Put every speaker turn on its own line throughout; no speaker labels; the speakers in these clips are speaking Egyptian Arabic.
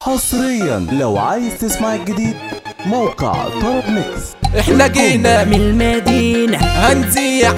حصريا لو عايز تسمع الجديد موقع طرب ميكس
احنا جينا
من المدينة
هنذيع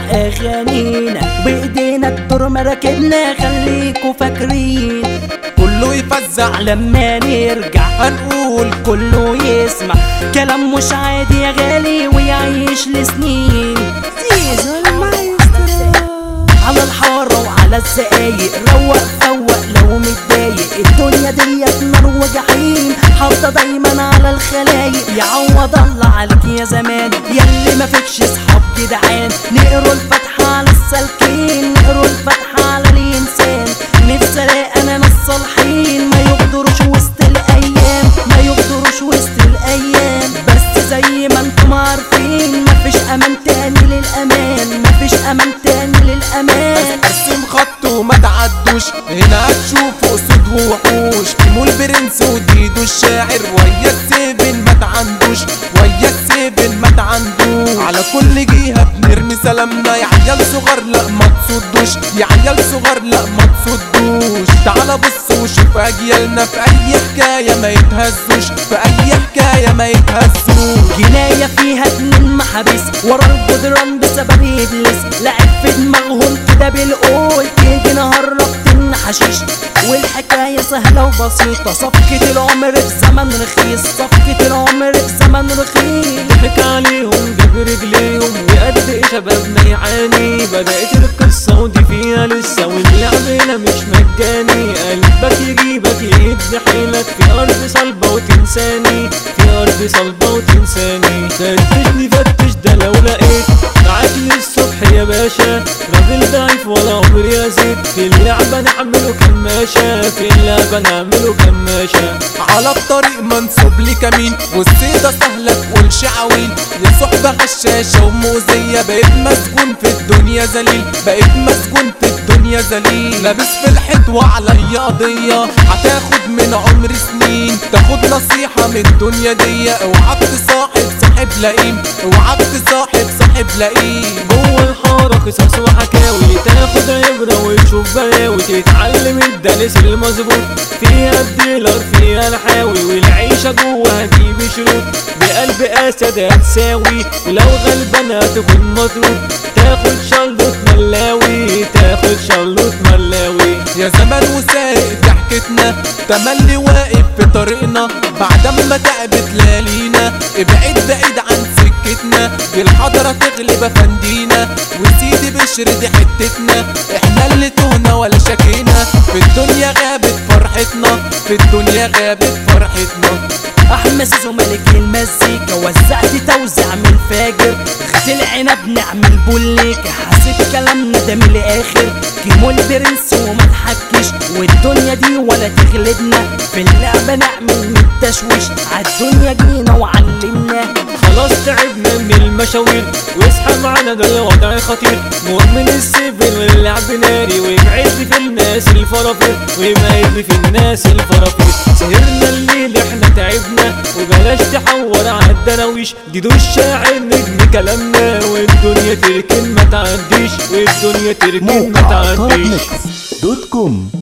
أغانينا بإيدينا الدور مراكبنا خليكوا فاكرين
كله يفزع
لما نرجع
هنقول
كله يسمع كلام مش عادي يا غالي ويعيش لسنين زيزو المايسترو على الحارة وعلى الزقايق روق فوق لو متضايق الدنيا ديت نار وجحيم حاطة دايما على الخلايق يعوض الله عليك يا زمان ياللي ما فيكش صحاب جدعان نقروا الفاتحة على السالكين نقروا الفاتحة على الإنسان نفسي ألاقي أنا ناس صالحين ما يقدروش وسط الأيام ما يقدروش وسط الأيام بس زي ما انتم عارفين مفيش أمان تاني للأمان مفيش أمان تاني للأمان
قسم خط وما تعدوش هنا هتشوفوا اسود ووحوش كيمو البرنس وديدو الشاعر ويا السيفن ما تعندوش ويا السيفن ما تعندوش على كل جهة بنرمي سلامنا يا عيال صغار لا ما تصدوش يا عيال صغار لا ما تصدوش تعال بص وشوف اجيالنا في اي حكاية ما يتهزوش في اي حكاية ما يتهزوش
جناية فيها اتنين محابيس ورا الجدران بسبب ابليس لعب في دماغهم كده بالقول تيجي نهرب تن حشيش والحكاية سهلة وبسيطة صفقة العمر في زمن رخيص صفقة العمر في زمن رخيص
ضحك عليهم جاب رجليهم وقد ايه شبابنا يعاني بدأت القصة ودي فيها لسه واللعب هنا مش مجاني قلبك يجيبك يدي حيلك في أرض صلبة وتنساني في أرض صلبة وتنساني فتشني فتش ده لو لقيت معاك للصبح يا باشا راجل ضعيف ولا عمري يا زيد في اللعبة نعمله كماشة في اللعبة نعمله كماشة
على الطريق منصوب لي كمين والصيدة سهلة تقولش عويل يا صحبة غشاشة ومؤذية بقيت مسجون في الدنيا ذليل بقيت مسجون في الدنيا ذليل لابس في الحيط وعليا قضية هتاخد من عمري سنين تاخد نصيحة من الدنيا دي اوعاك تصاحب صاحب لئيم اوعاك تصاحب صاحب لئيم
جوه الحارة قصص وحكاوي تاخد عبرة وتشوف بلاوي تتعلم الدرس المظبوط فيها الديلر فيها الحاوي والعيشة جوه هتجيب شروط بقلب أسد هتساوي ولو غلبان هتكون مطرود تاخد شلوط ملاوي تاخد شلوط ملاوي
يا زمان وسارق ضحكتنا تملي واقف في طريقنا بعد ما تعبت ليالينا ابعد بعيد عن سكتنا بالحضرة تغلب افندينا وسيدي بشر دي حتتنا احنا اللي تهنا ولا شكينا في الدنيا غابت فرحتنا في الدنيا غابت فرحتنا
احمد سيزو ملك المزيكا وزعت توزيع من فاجر خد العنب نعمل بوليكا حاسب كلامنا ده من الاخر كيمو البرنس وما تحكيش والدنيا دي ولا تغلبنا في اللعبة نعمل من التشويش عالدنيا جينا وعلمنا
خلاص تعبنا من المشاوير واصحى معانا ده الوضع خطير مؤمن السيفن واللعب ناري ويبعد في الناس الفرافير ويبعد في الناس الفرافير سهرنا الليل احنا تعبنا وبلاش تحور على الدراويش دي الشاعر نجم كلامنا والدنيا تركن ما تعديش والدنيا تركن ما
موقع طرب
تعديش
ميكس دوت كوم